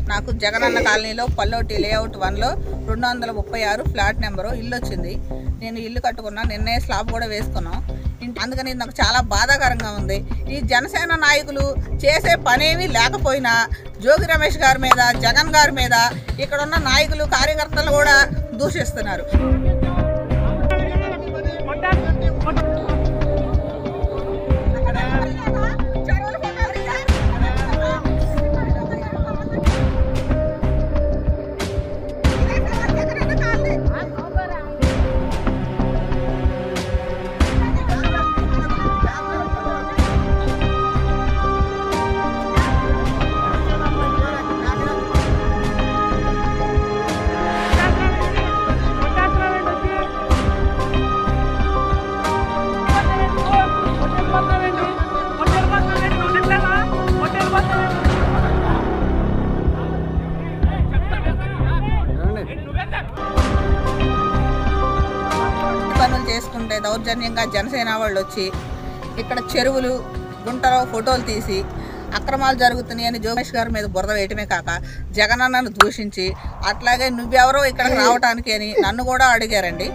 నాకు జగనన్న కాలనీలో పల్లోటి లేఅవుట్ వన్లో రెండు వందల ముప్పై ఆరు ఫ్లాట్ నెంబరు ఇల్లు వచ్చింది నేను ఇల్లు కట్టుకున్నా నిన్నే స్లాబ్ కూడా వేసుకున్నాం ఇంటి- అందుకని ఇది నాకు చాలా బాధాకరంగా ఉంది ఈ జనసేన నాయకులు చేసే పనేమీ లేకపోయినా జోగి రమేష్ గారి మీద జగన్ గారి మీద ఇక్కడ ఉన్న నాయకులు కార్యకర్తలు కూడా దూషిస్తున్నారు పనులు చేసుకుంటే దౌర్జన్యంగా జనసేన వాళ్ళు వచ్చి ఇక్కడ చెరువులు గుంటలో ఫోటోలు తీసి అక్రమాలు జరుగుతున్నాయని జోగేష్ గారి మీద బురద వేయటమే కాక జగనన్నను దూషించి అట్లాగే నువ్వెవరో ఇక్కడికి రావటానికి అని నన్ను కూడా అడిగారండి